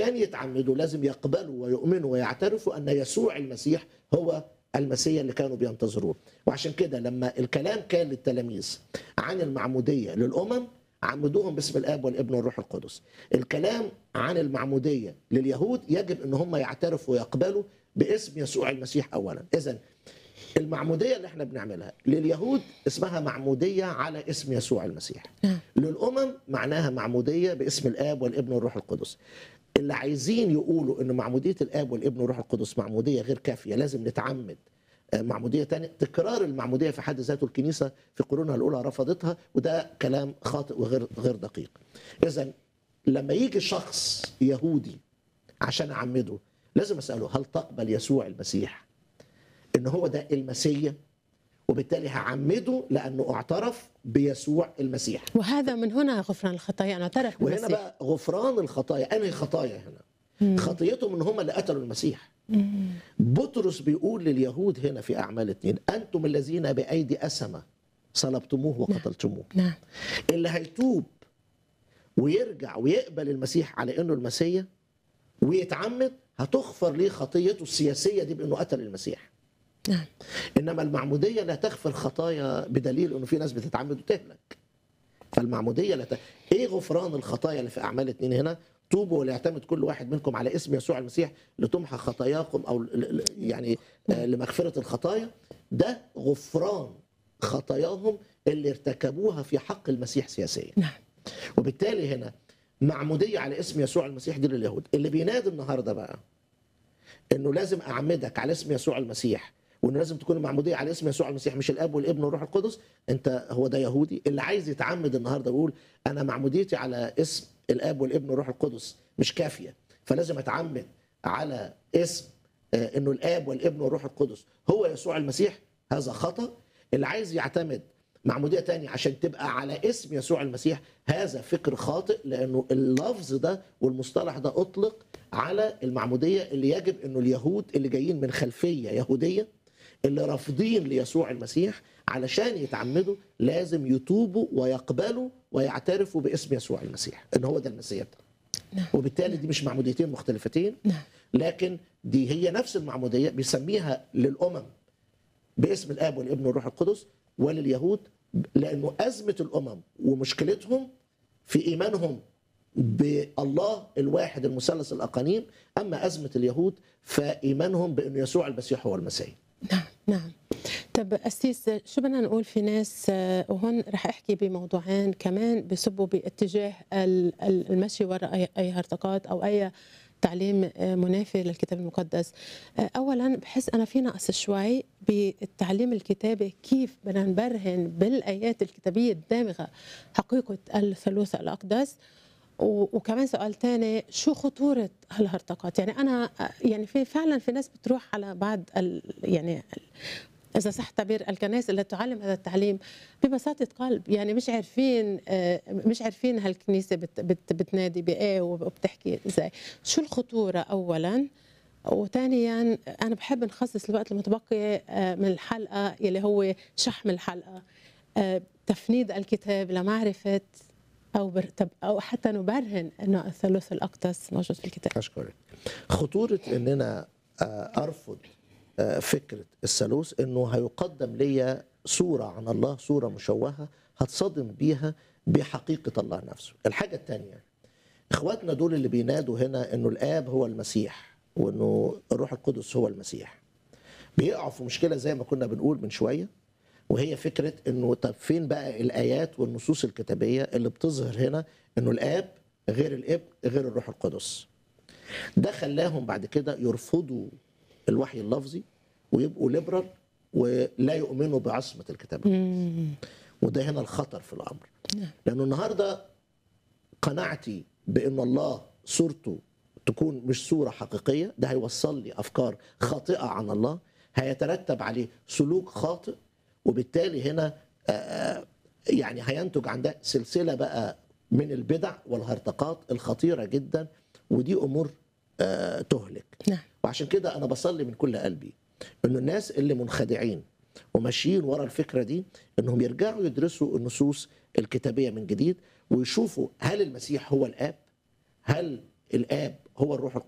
عشان يتعمدوا لازم يقبلوا ويؤمنوا ويعترفوا ان يسوع المسيح هو المسيح اللي كانوا بينتظروه وعشان كده لما الكلام كان للتلاميذ عن المعموديه للامم عمدوهم باسم الاب والابن والروح القدس الكلام عن المعموديه لليهود يجب ان هم يعترفوا ويقبلوا باسم يسوع المسيح اولا اذا المعموديه اللي احنا بنعملها لليهود اسمها معموديه على اسم يسوع المسيح نعم. للامم معناها معموديه باسم الاب والابن والروح القدس اللي عايزين يقولوا ان معموديه الاب والابن والروح القدس معموديه غير كافيه لازم نتعمد آه، معموديه تانية تكرار المعموديه في حد ذاته الكنيسه في قرونها الاولى رفضتها وده كلام خاطئ وغير غير دقيق اذا لما يجي شخص يهودي عشان اعمده لازم اساله هل تقبل يسوع المسيح ان هو ده المسيا وبالتالي هعمده لانه اعترف بيسوع المسيح وهذا من هنا غفران الخطايا انا اعترف وهنا بالمسيح. بقى غفران الخطايا انهي خطايا هنا خطيتهم ان هم اللي قتلوا المسيح بطرس بيقول لليهود هنا في اعمال اتنين انتم الذين بايدي اسمه صلبتموه وقتلتموه نعم اللي هيتوب ويرجع ويقبل المسيح على انه المسيا ويتعمد هتغفر ليه خطيته السياسيه دي بانه قتل المسيح نعم انما المعموديه لا تغفر خطايا بدليل انه في ناس بتتعمد وتهلك فالمعموديه لا ت... ايه غفران الخطايا اللي في اعمال اتنين هنا توبوا وليعتمد كل واحد منكم على اسم يسوع المسيح لتمحى خطاياكم او ل- ل- يعني آه، لمغفره الخطايا ده غفران خطاياهم اللي ارتكبوها في حق المسيح سياسيا نعم وبالتالي هنا معموديه على اسم يسوع المسيح دي لليهود اللي بينادي النهارده بقى انه لازم اعمدك على اسم يسوع المسيح وانه لازم تكون المعموديه على اسم يسوع المسيح مش الاب والابن والروح القدس انت هو ده يهودي اللي عايز يتعمد النهارده يقول انا معموديتي على اسم الاب والابن والروح القدس مش كافيه فلازم اتعمد على اسم آه، انه الاب والابن والروح القدس هو يسوع المسيح هذا خطا اللي عايز يعتمد معموديه تانية عشان تبقى على اسم يسوع المسيح هذا فكر خاطئ لانه اللفظ ده والمصطلح ده اطلق على المعموديه اللي يجب انه اليهود اللي جايين من خلفيه يهوديه اللي رافضين ليسوع المسيح علشان يتعمدوا لازم يتوبوا ويقبلوا ويعترفوا باسم يسوع المسيح ان هو ده المسيح بتاعه نعم. وبالتالي دي مش معموديتين مختلفتين نعم لكن دي هي نفس المعموديه بيسميها للامم باسم الاب والابن والروح القدس ولليهود لانه ازمه الامم ومشكلتهم في ايمانهم بالله الواحد المثلث الاقانيم اما ازمه اليهود فايمانهم بان يسوع المسيح هو المسيح نعم نعم طب أسيس شو بدنا نقول في ناس آه، وهون رح أحكي بموضوعين كمان بصبوا باتجاه ال- ال- المشي وراء أي- أي هرطقات أو أي تعليم آه، منافي للكتاب المقدس آه، أولا بحس أنا في نقص شوي بالتعليم الكتابي كيف بدنا نبرهن بالآيات الكتابية الدامغة حقيقة الثالوث الأقدس و- وكمان سؤال تاني شو خطورة هالهرطقات يعني أنا يعني في فعلا في ناس بتروح على بعض ال يعني ال- إذا صح تعبير الكنائس اللي تعلم هذا التعليم ببساطة قلب يعني مش عارفين آه، مش عارفين هالكنيسة بت بت بتنادي بإيه وبتحكي إزاي شو الخطورة أولا وثانيا أنا بحب نخصص الوقت المتبقي آه، من الحلقة يلي هو شحم الحلقة آه، تفنيد الكتاب لمعرفة أو بر... طب أو حتى نبرهن أنه الثالوث الأقدس موجود في الكتاب اشكرك خطوره ان انا آه، ارفض آه، فكره الثالوث انه هيقدم لي صوره عن الله صوره مشوهه هتصدم بيها بحقيقه الله نفسه الحاجه الثانيه اخواتنا دول اللي بينادوا هنا انه الاب هو المسيح وانه الروح القدس هو المسيح بيقعوا في مشكله زي ما كنا بنقول من شويه وهي فكره انه طب فين بقى الايات والنصوص الكتابيه اللي بتظهر هنا انه الاب غير الابن غير الروح القدس ده خلاهم بعد كده يرفضوا الوحي اللفظي ويبقوا ليبرال ولا يؤمنوا بعصمه الكتاب مم. وده هنا الخطر في الامر نعم. لانه النهارده قناعتي بان الله صورته تكون مش صوره حقيقيه ده هيوصل لي افكار خاطئه عن الله هيترتب عليه سلوك خاطئ وبالتالي هنا آه، يعني هينتج عن ده سلسله بقى من البدع والهرطقات الخطيره جدا ودي امور آه، تهلك نعم وعشان كده انا بصلي من كل قلبي انه الناس اللي منخدعين وماشيين ورا الفكره دي انهم يرجعوا يدرسوا النصوص الكتابيه من جديد ويشوفوا هل المسيح هو الاب؟ هل الاب هو الروح